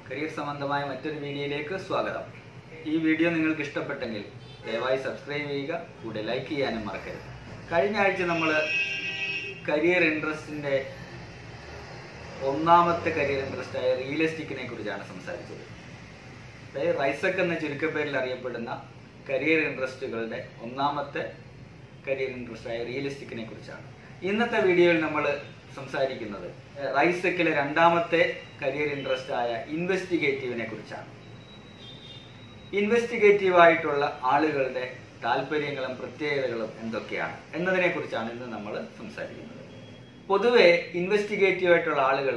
career സംബന്ധമായ മറ്റൊരു വീഡിയോയിലേക്ക് സ്വാഗതം ഈ വീഡിയോ നിങ്ങൾക്ക് ഇഷ്ടപ്പെട്ടെങ്കിൽ ദയവായി സബ്സ്ക്രൈബ് ചെയ്യുക കൂടെ ലൈക്ക് ചെയ്യാനും മറക്കരുത് കഴിഞ്ഞ ആഴ്ച നമ്മൾ കരിയർ ഇൻട്രസ്റ്റിൻ്റെ ഒന്നാമത്തെ കരിയർ ഇൻട്രസ്റ്റ് ആയ റിയൽ എസ്റ്റേറ്റിനെ കുറിച്ചാണ് സംസാരിച്ചത് അതായത് റൈസക്ക് എന്ന ചുരുക്കപ്പേരിൽ അറിയപ്പെടുന്ന കരിയർ ഇൻട്രസ്റ്റുകളുടെ ഒന്നാമത്തെ കരിയർ ഇൻട്രസ്റ്റ് ആയ റിയൽ എസ്റ്റേറ്റിനെ കുറിച്ചാണ് ഇന്നത്തെ വീഡിയോയിൽ നമ്മൾ സംസാരിക്കുന്നത് റൈസക്കിലെ രണ്ടാമത്തെ കരിയർ ഇൻട്രസ്റ്റ് ആയ ഇൻവെസ്റ്റിഗേറ്റീവിനെ കുറിച്ചാണ് ഇൻവെസ്റ്റിഗേറ്റീവ് ആയിട്ടുള്ള ആളുകളുടെ താല്പര്യങ്ങളും പ്രത്യേകതകളും എന്തൊക്കെയാണ് എന്നതിനെ കുറിച്ചാണ് ഇന്ന് നമ്മൾ സംസാരിക്കുന്നത് പൊതുവെ ഇൻവെസ്റ്റിഗേറ്റീവ് ആയിട്ടുള്ള ആളുകൾ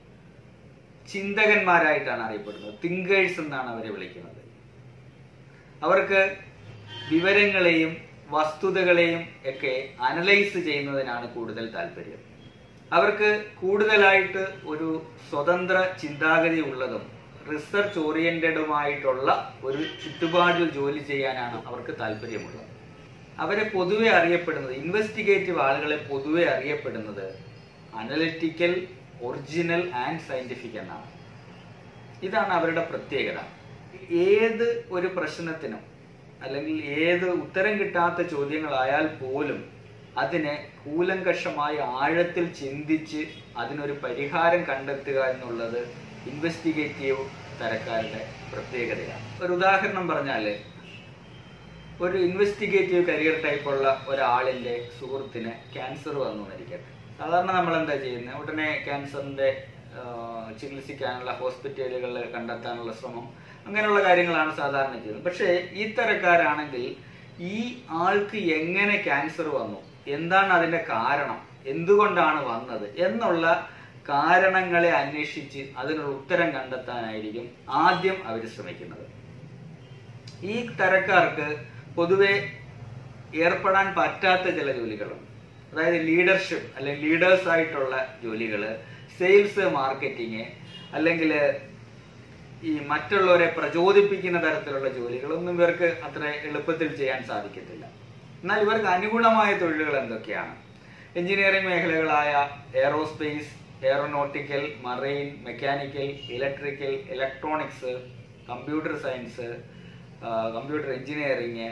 ചിന്തകന്മാരായിട്ടാണ് അറിയപ്പെടുന്നത് തിങ്കേഴ്സ് എന്നാണ് അവരെ വിളിക്കുന്നത് അവർക്ക് വിവരങ്ങളെയും വസ്തുതകളെയും ഒക്കെ അനലൈസ് ചെയ്യുന്നതിനാണ് കൂടുതൽ താല്പര്യം അവർക്ക് കൂടുതലായിട്ട് ഒരു സ്വതന്ത്ര ചിന്താഗതി ഉള്ളതും റിസർച്ച് ഓറിയന്റഡുമായിട്ടുള്ള ഒരു ചുറ്റുപാടിൽ ജോലി ചെയ്യാനാണ് അവർക്ക് താല്പര്യമുള്ളത് അവരെ പൊതുവെ അറിയപ്പെടുന്നത് ഇൻവെസ്റ്റിഗേറ്റീവ് ആളുകളെ പൊതുവെ അറിയപ്പെടുന്നത് അനലിറ്റിക്കൽ ഒറിജിനൽ ആൻഡ് സയന്റിഫിക് എന്നാണ് ഇതാണ് അവരുടെ പ്രത്യേകത ഏത് ഒരു പ്രശ്നത്തിനും അല്ലെങ്കിൽ ഏത് ഉത്തരം കിട്ടാത്ത ചോദ്യങ്ങളായാൽ പോലും അതിനെ കൂലങ്കഷമായി ആഴത്തിൽ ചിന്തിച്ച് അതിനൊരു പരിഹാരം കണ്ടെത്തുക എന്നുള്ളത് ഇൻവെസ്റ്റിഗേറ്റീവ് തരക്കാരുടെ പ്രത്യേകതയാണ് ഒരു ഉദാഹരണം പറഞ്ഞാൽ ഒരു ഇൻവെസ്റ്റിഗേറ്റീവ് കരിയർ ടൈപ്പുള്ള ഒരാളിൻ്റെ സുഹൃത്തിന് ക്യാൻസർ വന്നു എന്നിരിക്കട്ടെ സാധാരണ നമ്മൾ എന്താ ചെയ്യുന്നത് ഉടനെ ക്യാൻസറിൻ്റെ ചികിത്സിക്കാനുള്ള ഹോസ്പിറ്റലുകൾ കണ്ടെത്താനുള്ള ശ്രമം അങ്ങനെയുള്ള കാര്യങ്ങളാണ് സാധാരണ ചെയ്യുന്നത് പക്ഷേ ഈ തരക്കാരാണെങ്കിൽ ഈ ആൾക്ക് എങ്ങനെ ക്യാൻസർ വന്നു എന്താണ് അതിന്റെ കാരണം എന്തുകൊണ്ടാണ് വന്നത് എന്നുള്ള കാരണങ്ങളെ അന്വേഷിച്ച് അതിനുള്ള ഉത്തരം കണ്ടെത്താനായിരിക്കും ആദ്യം അവർ ശ്രമിക്കുന്നത് ഈ തരക്കാർക്ക് പൊതുവെ ഏർപ്പെടാൻ പറ്റാത്ത ചില ജോലികളുണ്ട് അതായത് ലീഡർഷിപ്പ് അല്ലെങ്കിൽ ലീഡേഴ്സ് ആയിട്ടുള്ള ജോലികൾ സെയിൽസ് മാർക്കറ്റിങ് അല്ലെങ്കിൽ ഈ മറ്റുള്ളവരെ പ്രചോദിപ്പിക്കുന്ന തരത്തിലുള്ള ജോലികളൊന്നും ഇവർക്ക് അത്ര എളുപ്പത്തിൽ ചെയ്യാൻ സാധിക്കത്തില്ല എന്നാൽ ഇവർക്ക് അനുഗുണമായ തൊഴിലുകൾ എന്തൊക്കെയാണ് എഞ്ചിനീയറിംഗ് മേഖലകളായ aerospace aeronautical marine mechanical electrical electronics computer science computer engineering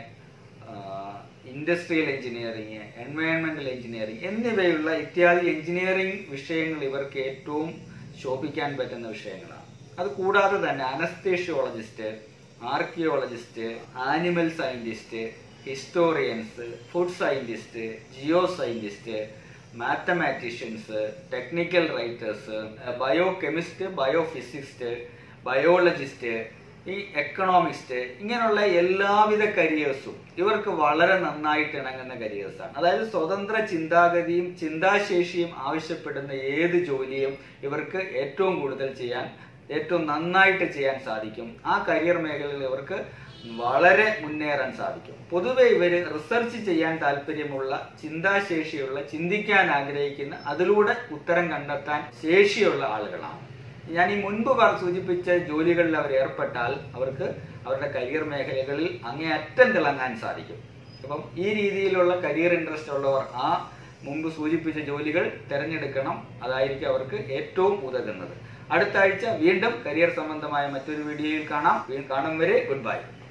industrial engineering എൻവയോൺമെന്റൽ എഞ്ചിനീയറിംഗ് എന്നിവയുള്ള ഇത്യാദി എഞ്ചിനീയറിംഗ് വിഷയങ്ങൾ ഇവർക്ക് ഏറ്റവും ശോഭിക്കാൻ പറ്റുന്ന വിഷയങ്ങളാണ് അത് കൂടാതെ തന്നെ anaesthesiologist archaeologist animal scientist historians food scientist geoscientist mathematicians technical writers biochemist biophysicist biologist ഈ എക്കണോമിസ്റ്റ് ഇങ്ങനെയുള്ള എല്ലാവിധ കരിയേഴ്സും ഇവർക്ക് വളരെ നന്നായിട്ട് ഇണങ്ങുന്ന കരിയേഴ്സാണ് അതായത് സ്വതന്ത്ര ചിന്താഗതിയും ചിന്താശേഷിയും ആവശ്യപ്പെടുന്ന ഏത് ജോലിയും ഇവർക്ക് ഏറ്റവും കൂടുതൽ ചെയ്യാൻ ഏറ്റവും നന്നായിട്ട് ചെയ്യാൻ സാധിക്കും ആ കരിയർ മേഖലയിൽ ഇവർക്ക് വളരെ മുന്നേറാൻ സാധിക്കും പൊതുവെ ഇവര് റിസർച്ച് ചെയ്യാൻ താല്പര്യമുള്ള ചിന്താശേഷിയുള്ള ചിന്തിക്കാൻ ആഗ്രഹിക്കുന്ന അതിലൂടെ ഉത്തരം കണ്ടെത്താൻ ശേഷിയുള്ള ആളുകളാണ് ഞാൻ ഈ മുൻപ് പറ- സൂചിപ്പിച്ച ജോലികളിൽ അവർ ഏർപ്പെട്ടാൽ അവർക്ക് അവരുടെ കരിയർ മേഖലകളിൽ അങ്ങേയറ്റം തിളങ്ങാൻ സാധിക്കും അപ്പം ഈ രീതിയിലുള്ള കരിയർ ഇൻട്രസ്റ്റ് ഉള്ളവർ ആ മുമ്പ് സൂചിപ്പിച്ച ജോലികൾ തിരഞ്ഞെടുക്കണം അതായിരിക്കും അവർക്ക് ഏറ്റവും ഉതകുന്നത് അടുത്ത ആഴ്ച വീണ്ടും കരിയർ സംബന്ധമായ മറ്റൊരു വീഡിയോയിൽ കാണാം വീ- കാണും വരെ ഗുഡ് ബൈ